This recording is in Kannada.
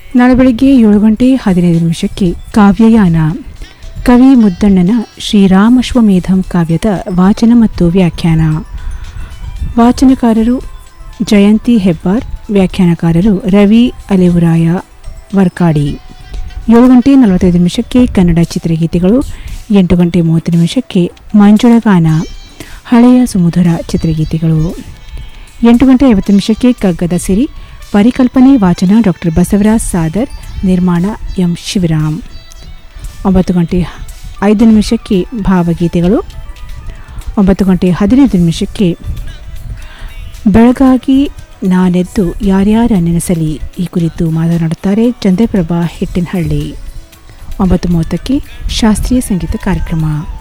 ನಾಳೆ ಬೆಳಗ್ಗೆ ಏಳು ಗಂಟೆ ಹದಿನೈದು ನಿಮಿಷಕ್ಕೆ ಕಾವ್ಯಯಾನ ಕವಿ ಮುದ್ದಣ್ಣನ ಶ್ರೀರಾಮಶ್ವಮೇಧಂ ಕಾವ್ಯದ ವಾಚನ ಮತ್ತು ವ್ಯಾಖ್ಯಾನ ವಾಚನಕಾರರು ಜಯಂತಿ ಹೆಬ್ಬಾರ್ ವ್ಯಾಖ್ಯಾನಕಾರರು ರವಿ ಅಲೆವುರಾಯ ವರ್ಕಾಡಿ ಏಳು ಗಂಟೆ ನಲವತ್ತೈದು ನಿಮಿಷಕ್ಕೆ ಕನ್ನಡ ಚಿತ್ರಗೀತೆಗಳು ಎಂಟು ಗಂಟೆ ಮೂವತ್ತು ನಿಮಿಷಕ್ಕೆ ಮಂಜುಳಗಾನ ಹಳೆಯ ಸುಮಧುರ ಚಿತ್ರಗೀತೆಗಳು ಎಂಟು ಗಂಟೆ ಐವತ್ತು ನಿಮಿಷಕ್ಕೆ ಕಗ್ಗದ ಸಿರಿ ಪರಿಕಲ್ಪನೆ ವಾಚನ ಡಾಕ್ಟರ್ ಬಸವರಾಜ್ ಸಾದರ್ ನಿರ್ಮಾಣ ಎಂ ಶಿವರಾಮ್ ಒಂಬತ್ತು ಗಂಟೆ ಐದು ನಿಮಿಷಕ್ಕೆ ಭಾವಗೀತೆಗಳು ಒಂಬತ್ತು ಗಂಟೆ ಹದಿನೈದು ನಿಮಿಷಕ್ಕೆ ಬೆಳಗಾಗಿ ನಾನೆದ್ದು ಯಾರ್ಯಾರ ನೆನೆಸಲಿ ಈ ಕುರಿತು ಮಾತನಾಡುತ್ತಾರೆ ಚಂದ್ರಪ್ರಭಾ ಹಿಟ್ಟಿನಹಳ್ಳಿ ಒಂಬತ್ತು ಮೂವತ್ತಕ್ಕೆ ಶಾಸ್ತ್ರೀಯ ಸಂಗೀತ ಕಾರ್ಯಕ್ರಮ